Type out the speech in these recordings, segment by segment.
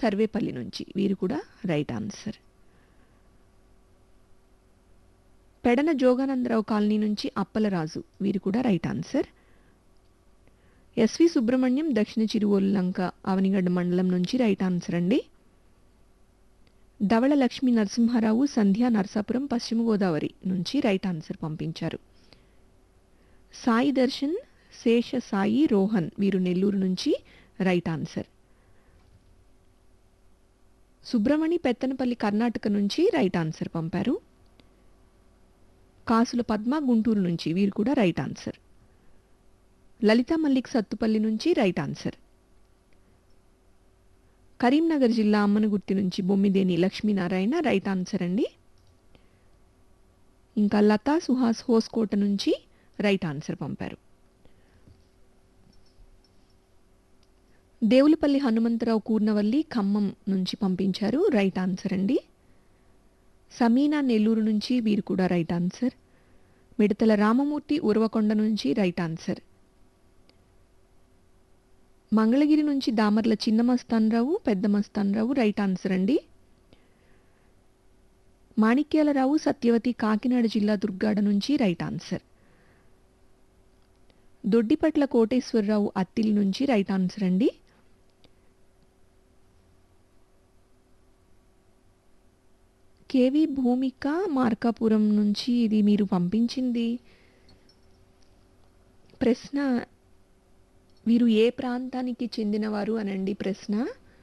సర్వేపల్లి నుంచి వీరు కూడా right answer Pedana Joganandarao colony నుంచి అప్పలరాజు వీరు కూడా రైట్ ఆన్సర్ ఎస్వి సుబ్రహ్మణ్యం దక్షిణ చిరువోల్లంక అవనిగడ్డ మండలం నుంచి రైట్ ఆన్సర్ అండి ధవళ లక్ష్మీ నరసింహారావు సంధ్యా నరసాపురం పశ్చిమ గోదావరి నుంచి రైట్ ఆన్సర్ పంపించారు సాయి దర్శన్ శేష సాయి రోహన్ వీరు నెల్లూరు నుంచి రైట్ ఆన్సర్ సుబ్రమణి పెత్తనపల్లి కర్ణాటక నుంచి రైట్ ఆన్సర్ పంపారు కాసుల పద్మ గుంటూరు నుంచి వీరు కూడా రైట్ ఆన్సర్ లలిత మల్లిక్ సత్తుపల్లి నుంచి రైట్ ఆన్సర్ కరీంనగర్ జిల్లా అమ్మనగుర్తి నుంచి బొమ్మిదేని లక్ష్మీనారాయణ రైట్ ఆన్సర్ అండి ఇంకా లతా సుహాస్ హోస్కోట నుంచి రైట్ ఆన్సర్ పంపారు దేవులపల్లి హనుమంతరావు కూర్నవల్లి ఖమ్మం నుంచి పంపించారు రైట్ ఆన్సర్ అండి సమీనా నెల్లూరు నుంచి వీరు కూడా రైట్ ఆన్సర్ మిడతల రామమూర్తి ఉరవకొండ నుంచి రైట్ ఆన్సర్ మంగళగిరి నుంచి దామర్ల చిన్న మస్తాన్రావు పెద్ద మస్తాన్రావు రైట్ ఆన్సర్ అండి మాణిక్యాలరావు సత్యవతి కాకినాడ జిల్లా దుర్గాడ నుంచి రైట్ ఆన్సర్ దొడ్డిపట్ల కోటేశ్వరరావు అత్తిలి నుంచి రైట్ ఆన్సర్ అండి కేవి భూమిక మార్కాపురం నుంచి ఇది మీరు పంపించింది ప్రశ్న వీరు ఏ ప్రాంతానికి చెందినవారు అనండి ప్రశ్న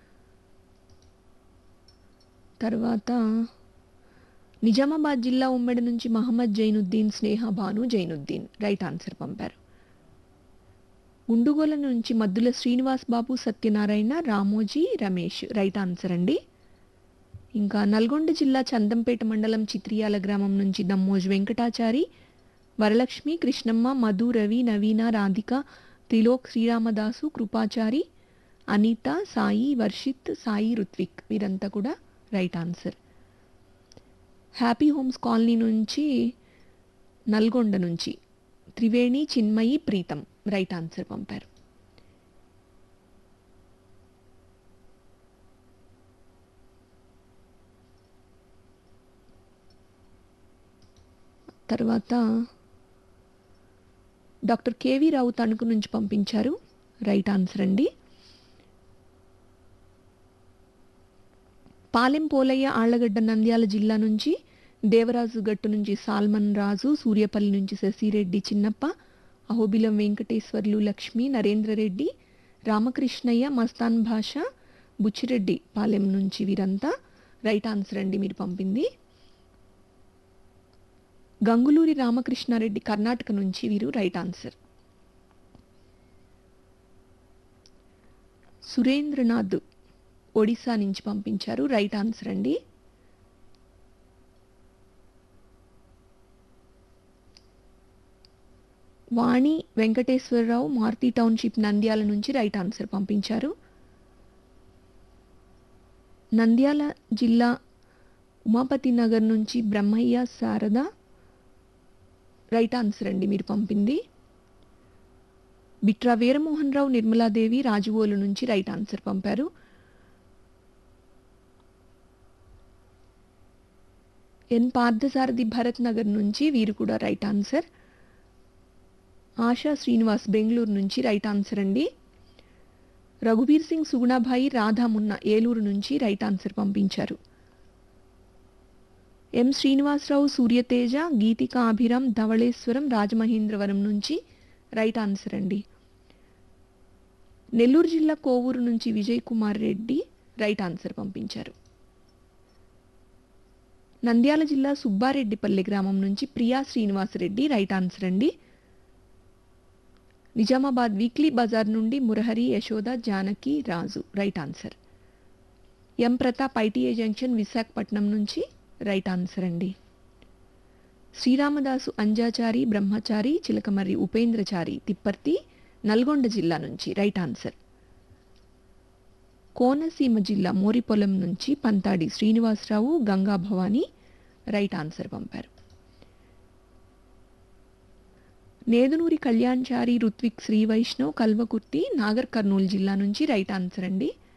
తర్వాత నిజామాబాద్ జిల్లా ఉమ్మడి నుంచి మహమ్మద్ జైనుద్దీన్ స్నేహ భాను జైనుద్దీన్ రైట్ ఆన్సర్ పంపారు ఉండుగోల నుంచి మద్దుల శ్రీనివాస్ బాబు సత్యనారాయణ రామోజీ రమేష్ రైట్ ఆన్సర్ అండి ఇంకా నల్గొండ జిల్లా చందంపేట మండలం చిత్రియాల గ్రామం నుంచి దమ్మోజు వెంకటాచారి వరలక్ష్మి కృష్ణమ్మ మధు రవి నవీన రాధిక త్రిలోక్ శ్రీరామదాసు కృపాచారి అనిత సాయి వర్షిత్ సాయి రుత్విక్ వీరంతా కూడా right answer happy homes colony నుంచి నల్గొండ నుంచి త్రివేణి చిన్మయి ప్రీతం రైట్ ఆన్సర్ పంపారు తర్వాత డాక్టర్ కేవీ రావు తణుకు నుంచి పంపించారు రైట్ ఆన్సర్ అండి పాలెం పోలయ్య ఆళ్లగడ్డ నంద్యాల జిల్లా నుంచి దేవరాజు గట్టు నుంచి సాల్మన్ రాజు సూర్యపల్లి నుంచి శశిరెడ్డి చిన్నప్ప అహోబిలం వెంకటేశ్వర్లు లక్ష్మి నరేంద్రరెడ్డి రామకృష్ణయ్య మస్తాన్ భాష బుచ్చిరెడ్డి పాలెం నుంచి వీరంతా రైట్ ఆన్సర్ అండి మీరు పంపింది గంగులూరి రామకృష్ణారెడ్డి కర్ణాటక నుంచి వీరు రైట్ ఆన్సర్ సురేంద్రనాథ్ ఒడిశా నుంచి పంపించారు రైట్ ఆన్సర్ అండి వాణి వెంకటేశ్వరరావు మారుతి టౌన్షిప్ నంద్యాల నుంచి రైట్ ఆన్సర్ పంపించారు నంద్యాల జిల్లా ఉమాపతి నగర్ నుంచి బ్రహ్మయ్య శారద రైట్ ఆన్సర్ అండి మీరు పంపింది బిట్రా వీరమోహన్ రావు నిర్మలాదేవి రాజువోలు నుంచి రైట్ ఆన్సర్ పంపారు ఎన్ పార్థసారథి భరత్ నగర్ నుంచి వీరు కూడా రైట్ ఆన్సర్ ఆశా శ్రీనివాస్ బెంగళూరు నుంచి రైట్ ఆన్సర్ అండి రఘుబీర్ సింగ్ సుగుణాభాయి రాధామున్న ఏలూరు నుంచి రైట్ ఆన్సర్ పంపించారు ఎం శ్రీనివాసరావు సూర్యతేజ గీతిక అభిరామ్ ధవళేశ్వరం రాజమహేంద్రవరం నుంచి రైట్ ఆన్సర్ అండి నెల్లూరు జిల్లా కోవూరు నుంచి విజయ్ కుమార్ రెడ్డి రైట్ ఆన్సర్ పంపించారు నంద్యాల జిల్లా సుబ్బారెడ్డిపల్లి గ్రామం నుంచి ప్రియా శ్రీనివాసరెడ్డి రైట్ ఆన్సర్ అండి నిజామాబాద్ వీక్లీ బజార్ నుండి Murahari Yashoda Janaki Raju right answer M Pratap ITI junction Visakhapatnam నుంచి రైట్ ఆన్సర్ అండి శ్రీరామదాసు అంజాచారి బ్రహ్మచారి చిలకమర్రి ఉపేంద్రచారి తిప్పర్తి నల్గొండ జిల్లా నుంచి రైట్ ఆన్సర్ కోనసీమ జిల్లా మోరిపొలం నుంచి పంతాడి శ్రీనివాసరావు గంగా భవానీ రైట్ ఆన్సర్ పంపారు నేదునూరి కళ్యాణ్చారి రుత్విక్ శ్రీ వైష్ణవ్ కల్వకుర్తి నాగర్ కర్నూలు జిల్లా నుంచి రైట్ ఆన్సర్ అండి